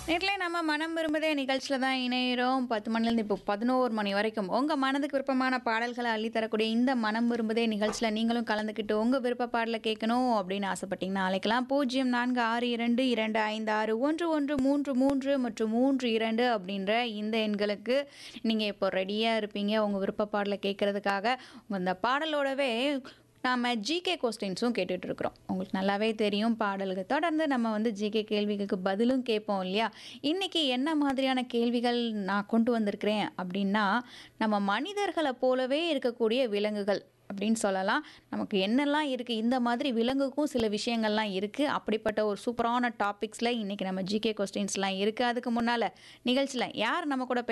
நேரிலே நம்ம மனம் விரும்புதே நிகழ்ச்சியில் தான் இணையிறோம் பத்து மணிலேருந்து இப்போ பதினோரு மணி வரைக்கும் உங்கள் மனதுக்கு விருப்பமான பாடல்களை அள்ளித்தரக்கூடிய இந்த மனம் விரும்புதே நிகழ்ச்சியில் நீங்களும் கலந்துக்கிட்டு உங்கள் விருப்ப பாடலை கேட்கணும் அப்படின்னு ஆசைப்பட்டீங்கன்னா அழைக்கலாம் பூஜ்ஜியம் நான்கு ஆறு இரண்டு இரண்டு ஐந்து ஆறு ஒன்று ஒன்று மூன்று மூன்று மற்றும் மூன்று இரண்டு அப்படின்ற இந்த எண்களுக்கு நீங்கள் இப்போ ரெடியாக இருப்பீங்க உங்கள் விருப்ப பாடலை கேட்குறதுக்காக உங்கள் இந்த பாடலோடவே நாம் ஜிகே கொஸ்டின்ஸும் கேட்டுட்டு இருக்கிறோம் உங்களுக்கு நல்லாவே தெரியும் பாடலுக்கு தொடர்ந்து நம்ம வந்து ஜிகே கேள்விகளுக்கு பதிலும் கேட்போம் இல்லையா இன்றைக்கி என்ன மாதிரியான கேள்விகள் நான் கொண்டு வந்திருக்கிறேன் அப்படின்னா நம்ம மனிதர்களை போலவே இருக்கக்கூடிய விலங்குகள் அப்படின்னு சொல்லலாம் நமக்கு என்னெல்லாம் இருக்குது இந்த மாதிரி விலங்குக்கும் சில விஷயங்கள்லாம் இருக்குது அப்படிப்பட்ட ஒரு சூப்பரான டாபிக்ஸில் இன்றைக்கி நம்ம ஜிகே கொஸ்டின்ஸ்லாம் இருக்குது அதுக்கு முன்னால் நிகழ்ச்சியில் யார் நம்ம கூட